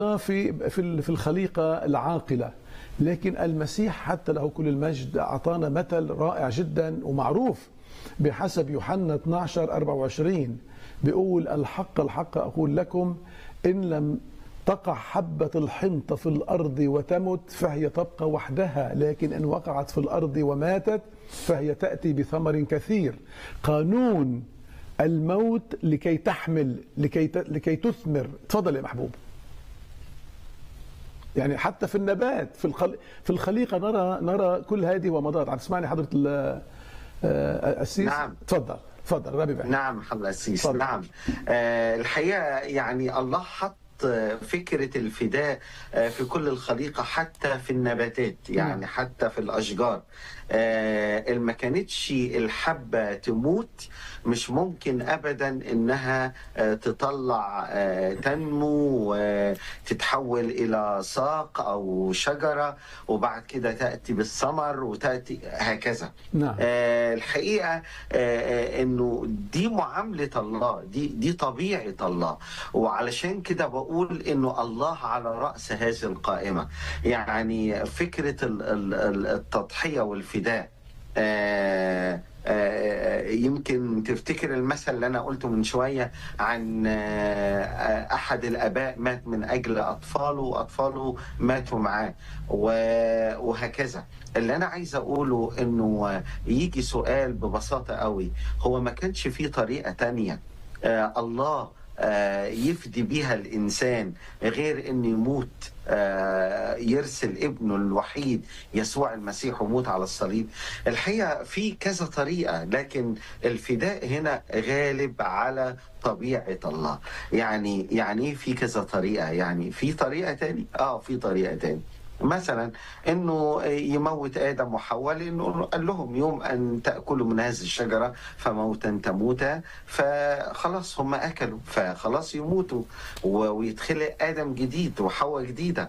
في في في الخليقه العاقله لكن المسيح حتى له كل المجد اعطانا مثل رائع جدا ومعروف بحسب يوحنا 12 24 بيقول الحق الحق اقول لكم ان لم تقع حبة الحنطة في الأرض وتمت فهي تبقى وحدها لكن إن وقعت في الأرض وماتت فهي تأتي بثمر كثير قانون الموت لكي تحمل لكي لكي تثمر تفضل يا محبوب يعني حتى في النبات في الخل... في الخليقه نرى نرى كل هذه ومضات عم تسمعني حضره السيس نعم. تفضل تفضل ربي بعد. نعم حضرة السيس اتفضل. نعم آه الحقيقة يعني الله حط فكرة الفداء آه، في كل الخليقة حتى في النباتات يعني نعم. حتى في الأشجار آه، اللي ما كانتش الحبة تموت مش ممكن أبدا إنها آه، تطلع آه، تنمو وتتحول إلى ساق أو شجرة وبعد كده تأتي بالثمر وتأتي هكذا نعم آه، الحقيقه آه، آه، انه دي معامله الله دي دي طبيعه الله وعلشان كده بقول انه الله على راس هذه القائمه يعني فكره ال- ال- ال- التضحيه والفداء آه، آه، يمكن تفتكر المثل اللي انا قلته من شويه عن آه، احد الاباء مات من اجل اطفاله واطفاله ماتوا معاه و- وهكذا اللي انا عايز اقوله انه يجي سؤال ببساطه قوي هو ما كانش في طريقه تانية آه الله آه يفدي بيها الانسان غير ان يموت آه يرسل ابنه الوحيد يسوع المسيح ويموت على الصليب الحقيقه في كذا طريقه لكن الفداء هنا غالب على طبيعه الله يعني يعني ايه في كذا طريقه يعني في طريقه تاني اه في طريقه تاني مثلا انه يموت ادم وحواء لانه قال لهم يوم ان تاكلوا من هذه الشجره فموتا تموتا فخلاص هم اكلوا فخلاص يموتوا و- ويتخلق ادم جديد وحواء جديده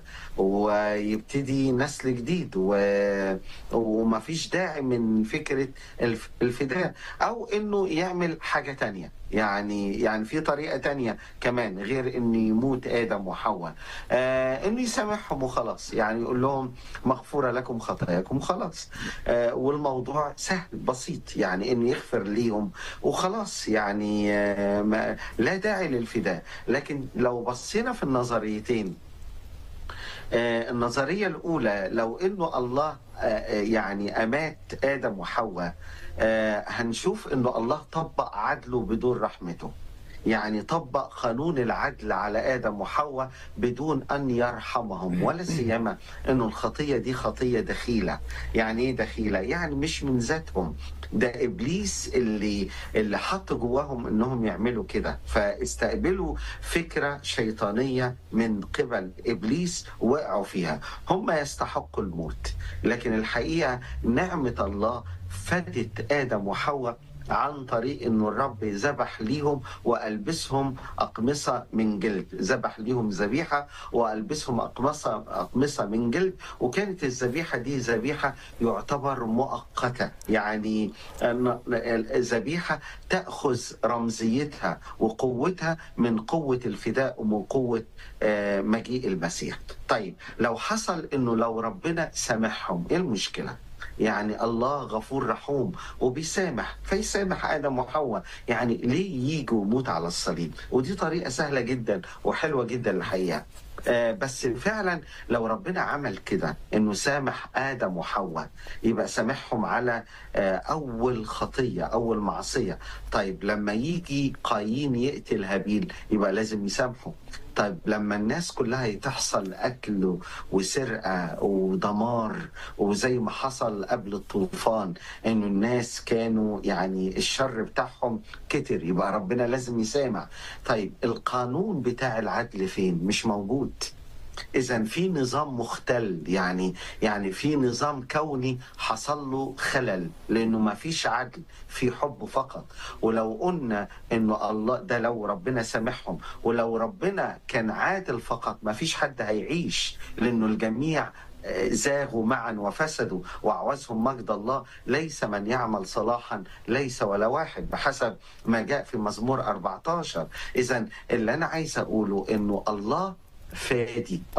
ويبتدي نسل جديد و... وما فيش داعي من فكره الف... الفداء او انه يعمل حاجه تانية يعني يعني في طريقه تانية كمان غير انه يموت ادم وحواء آه انه يسامحهم وخلاص يعني يقول لهم مغفوره لكم خطاياكم خلاص آه والموضوع سهل بسيط يعني انه يغفر ليهم وخلاص يعني آه ما لا داعي للفداء لكن لو بصينا في النظريتين آه، النظرية الأولى لو إنه الله آه، آه، يعني أمات آدم وحواء آه، هنشوف إنه الله طبق عدله بدون رحمته يعني طبق قانون العدل على آدم وحواء بدون أن يرحمهم ولا سيما إنه الخطية دي خطية دخيلة يعني إيه دخيلة؟ يعني مش من ذاتهم ده إبليس اللي اللي حط جواهم إنهم يعملوا كده فاستقبلوا فكرة شيطانية من قبل إبليس وقعوا فيها هم يستحقوا الموت لكن الحقيقة نعمة الله فدت آدم وحواء عن طريق انه الرب ذبح ليهم والبسهم اقمصه من جلد ذبح ليهم ذبيحه والبسهم اقمصه اقمصه من جلد وكانت الذبيحه دي ذبيحه يعتبر مؤقته يعني أن الذبيحه تاخذ رمزيتها وقوتها من قوه الفداء ومن قوه آه، مجيء المسيح طيب لو حصل انه لو ربنا سامحهم ايه المشكله يعني الله غفور رحوم وبيسامح فيسامح ادم وحواء يعني ليه يجوا يموت على الصليب ودي طريقه سهله جدا وحلوه جدا الحقيقه آه بس فعلا لو ربنا عمل كده انه سامح ادم وحواء يبقى سامحهم على آه اول خطيه اول معصيه طيب لما يجي قايين يقتل هابيل يبقى لازم يسامحه طيب لما الناس كلها تحصل قتل وسرقه ودمار وزي ما حصل قبل الطوفان انه الناس كانوا يعني الشر بتاعهم كتر يبقى ربنا لازم يسامح طيب القانون بتاع العدل فين مش موجود اذا في نظام مختل يعني يعني في نظام كوني حصل له خلل لانه ما فيش عدل في حب فقط ولو قلنا انه الله ده لو ربنا سامحهم ولو ربنا كان عادل فقط ما فيش حد هيعيش لانه الجميع آه، زاغوا معا وفسدوا وعوزهم مجد الله ليس من يعمل صلاحا ليس ولا واحد بحسب ما جاء في مزمور 14 اذا اللي انا عايز اقوله انه الله فادي